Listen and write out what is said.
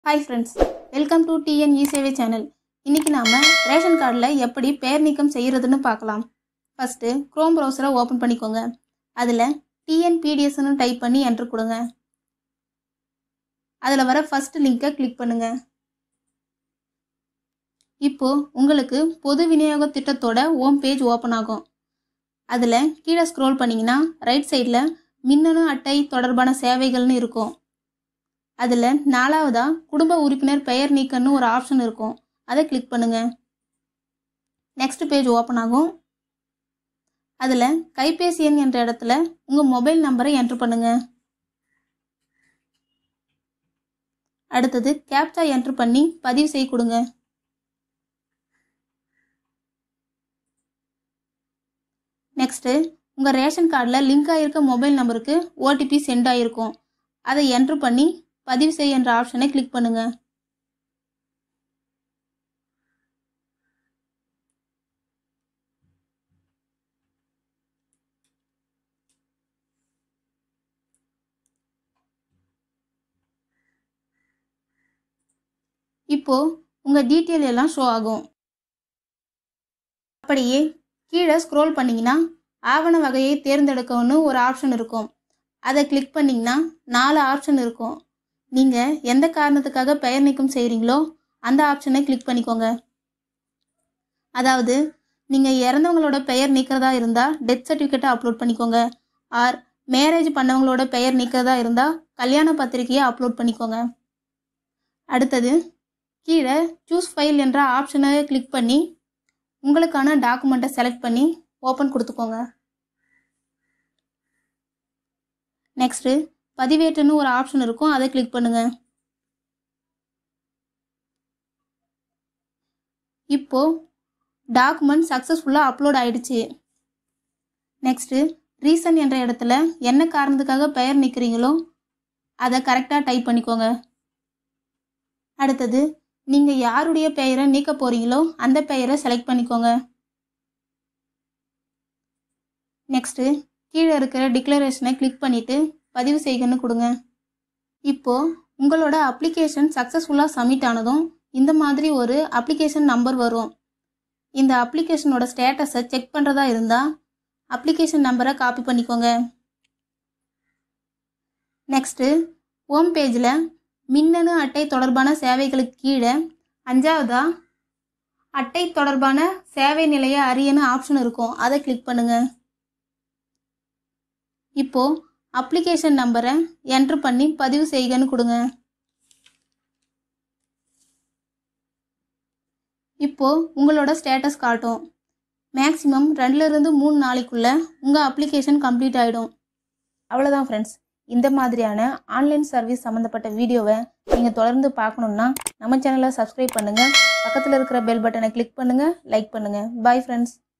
hi friends welcome to TN e Sevai channel இன்னைக்கு நாம ration கார்டில் எப்படி பெயர் நீக்கம் செய்யறதுன்னு பார்க்கலாம் ஃபர்ஸ்ட் குரோம் ப்ரௌசரை ஓப்பன் பண்ணிக்கோங்க அதில் டிஎன்பிடிஎஸ்னு டைப் பண்ணி என்ட்ரு கொடுங்க அதில் வர ஃபர்ஸ்ட் லிங்கை கிளிக் பண்ணுங்க இப்போ உங்களுக்கு பொது விநியோக திட்டத்தோட ஹோம் பேஜ் ஓப்பன் ஆகும் அதில் கீழே ஸ்க்ரோல் பண்ணிங்கன்னா ரைட் சைடில் மின்னணு அட்டை தொடர்பான சேவைகள்னு இருக்கும் அதில் நாலாவதா குடும்ப உறுப்பினர் பெயர் நீக்கம்னு ஒரு ஆப்ஷன் இருக்கும் அதை கிளிக் பண்ணுங்க நெக்ஸ்ட் பேஜ் ஓப்பன் ஆகும் அதில் கைபேசி எண் என்ற இடத்துல உங்கள் மொபைல் நம்பரை என்ட்ரு பண்ணுங்க அடுத்தது கேப்சா என்ட்ரு பண்ணி பதிவு செய்ய கொடுங்க நெக்ஸ்ட்டு உங்கள் ரேஷன் கார்டில் லிங்க் ஆகிருக்க மொபைல் நம்பருக்கு ஓடிபி சென்ட் ஆகிருக்கும் அதை என்ட்ரு பண்ணி பதிவு செய் என்ற ஆப்ஷனை கிளிக் பண்ணுங்க இப்போ உங்க டீட்டெயில் எல்லாம் ஷோ ஆகும் அப்படியே கீழே ஸ்க்ரோல் பண்ணீங்கன்னா ஆவண வகையை தேர்ந்தெடுக்கணும்னு ஒரு ஆப்ஷன் இருக்கும் அதை கிளிக் பண்ணிங்கன்னா நாலு ஆப்ஷன் இருக்கும் நீங்கள் எந்த காரணத்துக்காக பெயர் நீக்கம் செய்கிறீங்களோ அந்த ஆப்ஷனை கிளிக் பண்ணிக்கோங்க அதாவது நீங்கள் இறந்தவங்களோட பெயர் நீக்கிறதா இருந்தால் டெத் சர்டிஃபிகேட்டை அப்லோட் பண்ணிக்கோங்க ஆர் மேரேஜ் பண்ணவங்களோட பெயர் நீக்கிறதா இருந்தால் கல்யாண பத்திரிகையை அப்லோட் பண்ணிக்கோங்க அடுத்தது கீழே சூஸ் ஃபைல் என்ற ஆப்ஷனை கிளிக் பண்ணி உங்களுக்கான டாக்குமெண்ட்டை செலக்ட் பண்ணி ஓப்பன் கொடுத்துக்கோங்க நெக்ஸ்ட்டு பதிவேற்றுன்னு ஒரு ஆப்ஷன் இருக்கும் அதை கிளிக் பண்ணுங்க இப்போ டாக்குமெண்ட் சக்ஸஸ்ஃபுல்லாக அப்லோட் ஆயிடுச்சு நெக்ஸ்ட்டு ரீசன் என்ற இடத்துல என்ன காரணத்துக்காக பெயர் நிற்கிறீங்களோ அதை கரெக்டாக டைப் பண்ணிக்கோங்க அடுத்தது நீங்கள் யாருடைய பெயரை நீக்க போகிறீங்களோ அந்த பெயரை செலக்ட் பண்ணிக்கோங்க நெக்ஸ்ட்டு கீழே இருக்கிற டிக்ளரேஷனை கிளிக் பண்ணிவிட்டு பதிவு செய்கன்னு கொடுங்க இப்போ உங்களோட அப்ளிகேஷன் சக்ஸஸ்ஃபுல்லாக சப்மிட் ஆனதும் இந்த மாதிரி ஒரு அப்ளிகேஷன் நம்பர் வரும் இந்த அப்ளிகேஷனோட ஸ்டேட்டஸை செக் பண்ணுறதா இருந்தால் அப்ளிகேஷன் நம்பரை காப்பி பண்ணிக்கோங்க நெக்ஸ்ட்டு ஹோம் பேஜில் மின்னணு அட்டை தொடர்பான சேவைகளுக்கு கீழே அஞ்சாவதா அட்டை தொடர்பான சேவை நிலைய அறியன்னு ஆப்ஷன் இருக்கும் அதை கிளிக் பண்ணுங்க இப்போ அப்ளிகேஷன் நம்பரை என்ட்ரு பண்ணி பதிவு செய்கன்னு கொடுங்க இப்போ உங்களோட ஸ்டேட்டஸ் காட்டும் மேக்ஸிமம் ரெண்டுலேருந்து மூணு நாளைக்குள்ளே உங்கள் அப்ளிகேஷன் கம்ப்ளீட் ஆகிடும் அவ்வளோதான் ஃப்ரெண்ட்ஸ் இந்த மாதிரியான ஆன்லைன் சர்வீஸ் சம்மந்தப்பட்ட வீடியோவை நீங்கள் தொடர்ந்து பார்க்கணுன்னா நம்ம சேனலை சப்ஸ்கிரைப் பண்ணுங்கள் பக்கத்தில் இருக்கிற பெல் பட்டனை கிளிக் பண்ணுங்கள் லைக் பண்ணுங்கள் பாய் ஃப்ரெண்ட்ஸ்